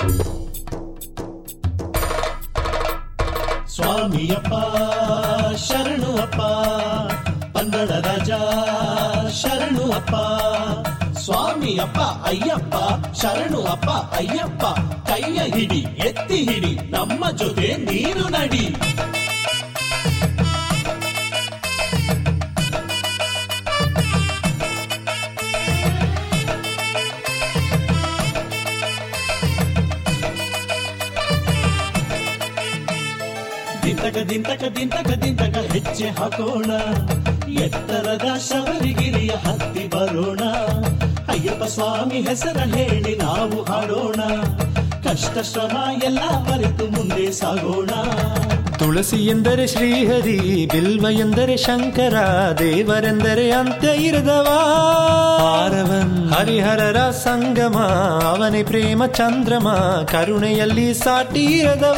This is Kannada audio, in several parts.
ಸ್ವಾಮಿಯಪ್ಪ ಶರಣು ಅಪ್ಪ ಪಂದಳ ರಾಜ ಶರಣು ಅಪ್ಪ ಸ್ವಾಮಿಯಪ್ಪ ಅಯ್ಯಪ್ಪ ಶರಣು ಅಪ್ಪ ಅಯ್ಯಪ್ಪ ಕೈಯ ಹಿಡಿ ಎತ್ತಿ ಹಿಡಿ ನಮ್ಮ ಜೊತೆ ನೀನು ನಡಿ ದಿಂತಕ ದಿಂತಕ ದಿಂತಕ ದಿಂತಕ ಹೆಜ್ಜೆ ಹಾಕೋಣ ಎತ್ತರದ ಶಬರಿಗಿರಿಯ ಹತ್ತಿ ಬರೋಣ ಅಯ್ಯಪ್ಪ ಸ್ವಾಮಿ ಹೆಸರ ಹೇಳಿ ನಾವು ಹಾಡೋಣ ಕಷ್ಟ ಶ್ರಮ ಎಲ್ಲ ಮರೆತು ಮುಂದೆ ಸಾಗೋಣ ತುಳಸಿ ಎಂದರೆ ಶ್ರೀಹರಿ ಬಿಲ್ವ ಎಂದರೆ ಶಂಕರ ದೇವರೆಂದರೆ ಅಂತ್ಯ ಇರದವ ಆರವನ್ ಹರಿಹರರ ಸಂಗಮ ಅವನೇ ಪ್ರೇಮ ಚಂದ್ರಮ ಕರುಣೆಯಲ್ಲಿ ಸಾಟಿ ಇರದವ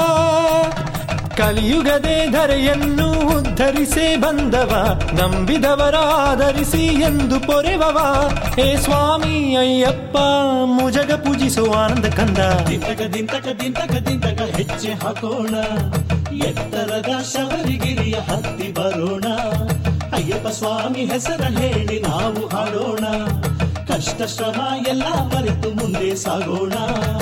ಕಲಿಯುಗದೆ ಧರೆಯನ್ನು ಉದ್ಧರಿಸೇ ಬಂದವ ನಂಬಿದವರ ಆಧರಿಸಿ ಎಂದು ಪೊರೆವವ ಹೇ ಸ್ವಾಮಿ ಅಯ್ಯಪ್ಪ ಮುಜಗ ಪೂಜಿಸೋ ಆನಂದ ಕಂದ ದಿಂತಕ ದಿಂತಕ ದಿಂತಕ ದಿಂತಕ ಹೆಜ್ಜೆ ಹಾಕೋಣ ಎತ್ತರದ ಶಬರಿಗಿರಿಯ ಹತ್ತಿ ಬರೋಣ ಅಯ್ಯಪ್ಪ ಸ್ವಾಮಿ ಹೆಸರ ಹೇಳಿ ನಾವು ಹಾಡೋಣ ಕಷ್ಟ ಶ್ರಮ ಎಲ್ಲ ಮರೆತು ಮುಂದೆ ಸಾಗೋಣ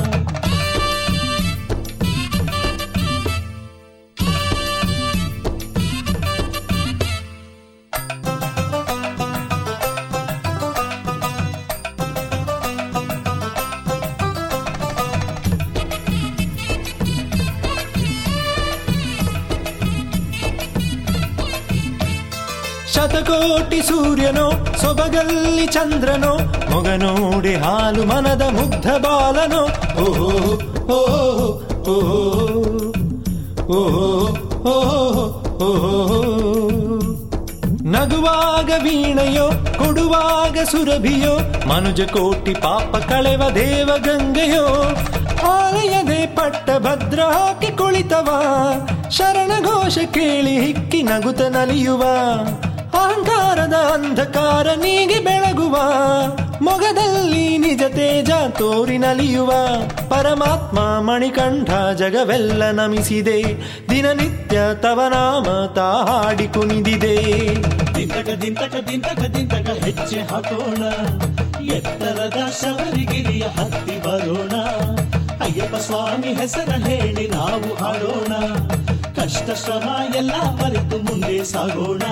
ಶತಕೋಟಿ ಸೂರ್ಯನೋ ಸೊಬಗಲ್ಲಿ ಚಂದ್ರನೋ ಮೊಗನೋಡೆ ಹಾಲು ಮನದ ಮುಗ್ಧ ಬಾಲನೋ ಓಹೋ ಓಹೋ ಓಹೋ ಓಹೋ ಓಹೋ ನಗುವಾಗ ವೀಣೆಯೋ ಕೊಡುವಾಗ ಸುರಭಿಯೋ ಮನುಜ ಕೋಟಿ ಪಾಪ ಕಳೆವ ದೇವ ಗಂಗೆಯೋ ಆಲಯದೆ ಪಟ್ಟ ಭದ್ರ ಹಾಕಿ ಕುಳಿತವ ಶರಣ ಘೋಷ ಕೇಳಿ ಹಿಕ್ಕಿ ನಗುತ ನಲಿಯುವ ಅಹಂಕಾರದ ಅಂಧಕಾರ ನೀಗಿ ಬೆಳಗುವ ಮೊಗದಲ್ಲಿ ನಿಜ ತೇಜ ತೋರಿ ನಲಿಯುವ ಪರಮಾತ್ಮ ಮಣಿಕಂಠ ಜಗವೆಲ್ಲ ನಮಿಸಿದೆ ದಿನನಿತ್ಯ ತವ ನಾಮ ತಾ ಹಾಡಿ ಕುಣಿದಿದೆ ದಿಂತಕ ದಿಂತಕ ದಿಂತಕ ದಿಂತಕ ಹೆಜ್ಜೆ ಹಾಕೋಣ ಎತ್ತರದ ಶಬರಿಗಿರಿಯ ಹತ್ತಿ ಬರೋಣ ಅಯ್ಯಪ್ಪ ಸ್ವಾಮಿ ಹೆಸರ ಹೇಳಿ ನಾವು ಹಾಡೋಣ ಕಷ್ಟ ಶ್ರಮ ಎಲ್ಲ ಮರೆತು ಮುಂದೆ ಸಾಗೋಣ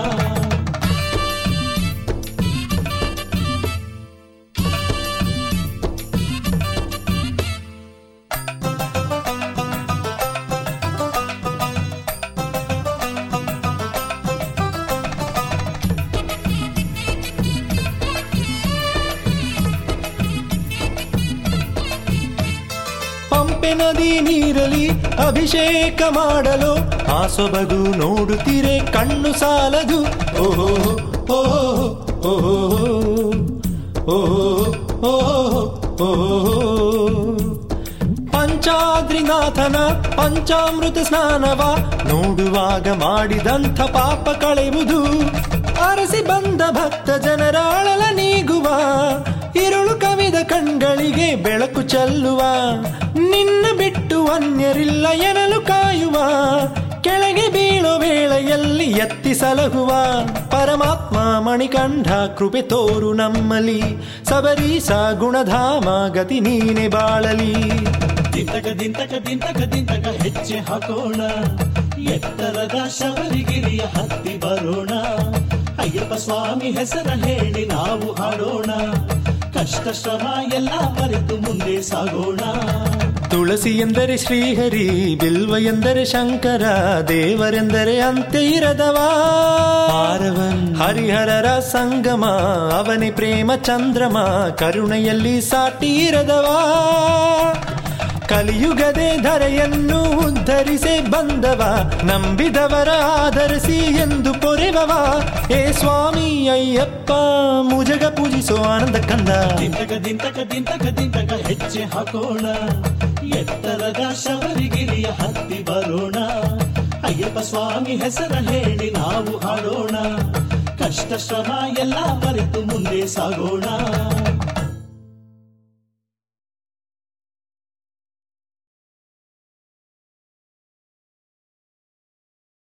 ಪಂಪೆ ನದಿ ನೀರಲಿ ಅಭಿಷೇಕ ಮಾಡಲು ಆ ಸೊಬಗು ನೋಡುತ್ತೀರೆ ಕಣ್ಣು ಸಾಲದು ಓಹೋ ಓಹೋ ಓಹೋ ಓಹೋ ಓಹೋ ಪಂಚಾದ್ರಿನಾಥನ ಪಂಚಾಮೃತ ಸ್ನಾನವ ನೋಡುವಾಗ ಮಾಡಿದಂಥ ಪಾಪ ಕಳೆಯುವುದು ಅರಸಿ ಬಂದ ಭಕ್ತ ಜನರ ಅಳಲ ನೀಗುವ ಇರುಳು ಕವಿದ ಕಣ್ಗಳಿಗೆ ಬೆಳಕು ಚೆಲ್ಲುವ ನಿನ್ನ ಬಿಟ್ಟು ಅನ್ಯರಿಲ್ಲ ಎನಲು ಕಾಯುವ ಕೆಳಗೆ ಬೀಳೋ ವೇಳೆಯಲ್ಲಿ ಎತ್ತಿ ಸಲಹುವ ಪರಮಾತ್ಮ ಮಣಿಕಂಠ ಕೃಪೆ ತೋರು ನಮ್ಮಲಿ ಸಬರೀಸ ಗುಣಧಾಮ ಗತಿ ನೀನೆ ಬಾಳಲಿ ದಿಂತಕ ದಿಂತಕ ದಿಂತಕ ದಿಂತಕ ಹೆಜ್ಜೆ ಹಾಕೋಣ ಎತ್ತರದ ಶಬರಿಗಿರಿಯ ಹತ್ತಿ ಬರೋಣ ಅಯ್ಯಪ್ಪ ಸ್ವಾಮಿ ಹೆಸರ ಹೇಳಿ ನಾವು ಹಾಡೋಣ ಕಷ್ಟ ಶ್ರಮ ಎಲ್ಲ ಮರೆತು ಮುಂದೆ ಸಾಗೋಣ ತುಳಸಿ ಎಂದರೆ ಶ್ರೀಹರಿ ಬಿಲ್ವ ಎಂದರೆ ಶಂಕರ ದೇವರೆಂದರೆ ಅಂತ್ಯ ಇರದವ ಆರವನ್ ಹರಿಹರರ ಸಂಗಮ ಅವನೇ ಪ್ರೇಮ ಚಂದ್ರಮ ಕರುಣೆಯಲ್ಲಿ ಸಾಟಿ ಇರದವ ಕಲಿಯುಗದೆ ಧರೆಯನ್ನು ಉದ್ಧರಿಸೆ ಬಂದವ ನಂಬಿದವರ ಆಧರಿಸಿ ಎಂದು ಪೊರೆವವ ಏ ಸ್ವಾಮಿ ಅಯ್ಯಪ್ಪ ಮುಜಗ ಪೂಜಿಸೋ ಆನಂದ ಕಂದ ದಿಂತಕ ದಿಂತಕ ದಿಂತಕ ದಿಂತಕ ಹೆಜ್ಜೆ ಹಾಕೋಣ ಎತ್ತರದ ಶಬರಿಗಿರಿಯ ಹತ್ತಿ ಬರೋಣ ಅಯ್ಯಪ್ಪ ಸ್ವಾಮಿ ಹೆಸರ ಹೇಳಿ ನಾವು ಹಾಡೋಣ ಕಷ್ಟ ಶ್ರಮ ಎಲ್ಲ ಮರೆತು ಮುಂದೆ ಸಾಗೋಣ